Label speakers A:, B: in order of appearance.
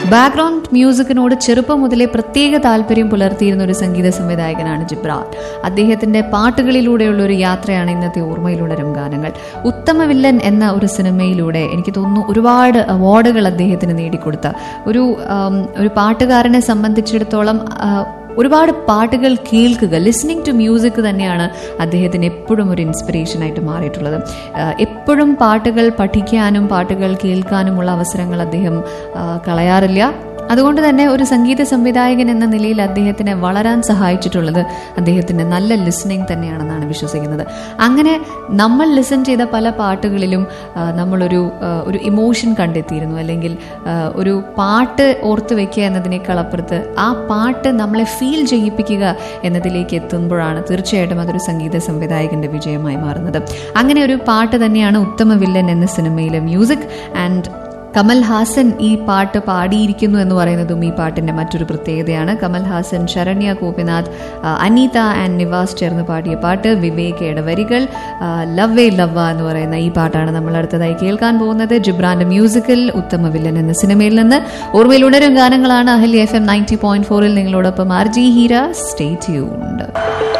A: background മ്യൂസിക്കിനോട് ചെറുപ്പം മുതലേ പ്രത്യേക താല്പര്യം പുലർത്തിയിരുന്ന ഒരു സംഗീത സംവിധായകനാണ് ജിബ്രാൻ അദ്ദേഹത്തിന്റെ പാട്ടുകളിലൂടെയുള്ള ഒരു യാത്രയാണ് ഇന്നത്തെ ഓർമ്മയിലുണരും ഗാനങ്ങൾ ഉത്തമ വില്ലൻ എന്ന ഒരു സിനിമയിലൂടെ എനിക്ക് തോന്നുന്നു ഒരുപാട് അവാർഡുകൾ അദ്ദേഹത്തിന് നേടിക്കൊടുത്ത ഒരു ആം, ഒരു പാട്ടുകാരനെ സംബന്ധിച്ചിടത്തോളം ആ, ഒരുപാട് പാട്ടുകൾ കേൾക്കുക ലിസ്ണിംഗ് ടു മ്യൂസിക് തന്നെയാണ് അദ്ദേഹത്തിന് എപ്പോഴും ഒരു ഇൻസ്പിറേഷൻ ആയിട്ട് മാറിയിട്ടുള്ളത് ആഹ് എപ്പോഴും പാട്ടുകൾ പഠിക്കാനും പാട്ടുകൾ കേൾക്കാനുമുള്ള അവസരങ്ങൾ അദ്ദേഹം ആഹ് കളയാറില്ല അതുകൊണ്ട് തന്നെ ഒരു സംഗീത സംവിധായകൻ എന്ന നിലയിൽ അദ്ദേഹത്തിനെ വളരാൻ സഹായിച്ചിട്ടുള്ളത് അദ്ദേഹത്തിന്റെ നല്ല ലിസണിങ് തന്നെയാണെന്നാണ് വിശ്വസിക്കുന്നത് അങ്ങനെ നമ്മൾ ലിസൺ ചെയ്ത പല പാട്ടുകളിലും ആ, നമ്മളൊരു ആ, ഒരു ഇമോഷൻ കണ്ടെത്തിയിരുന്നു അല്ലെങ്കിൽ ആ, ഒരു പാട്ട് ഓർത്ത് വെക്കുക എന്നതിനേക്കാൾ അപ്പുറത്ത് ആ പാട്ട് നമ്മളെ ഫീൽ ചെയ്യിപ്പിക്കുക എന്നതിലേക്ക് എത്തുമ്പോഴാണ് തീർച്ചയായിട്ടും അതൊരു സംഗീത സംവിധായകന്റെ വിജയമായി മാറുന്നത് അങ്ങനെ ഒരു പാട്ട് തന്നെയാണ് ഉത്തമ വില്ലൻ എന്ന സിനിമയിലെ മ്യൂസിക് ആൻഡ് കമൽ ഹാസൻ ഈ പാട്ട് പാടിയിരിക്കുന്നു എന്ന് പറയുന്നതും ഈ പാട്ടിന്റെ മറ്റൊരു പ്രത്യേകതയാണ് കമൽ ഹാസൻ ശരണ്യ ഗോപിനാഥ് ആ, അനീത ആൻഡ് നിവാസ് ചേർന്ന് പാടിയ പാട്ട് വിവേകയുടെ വരികൾ ലവ് എ ലവ്വ എന്ന് പറയുന്ന ഈ പാട്ടാണ് നമ്മൾ അടുത്തതായി കേൾക്കാൻ പോകുന്നത് ജിബ്രാന്റെ മ്യൂസിക്കൽ ഉത്തമ വില്ലൻ എന്ന സിനിമയിൽ നിന്ന് ഓർമ്മയിൽ ഉണരും ഗാനങ്ങളാണ് Ahalya F M ninety point ഫോറിൽ നിങ്ങളോടൊപ്പം R G Heera stay tuned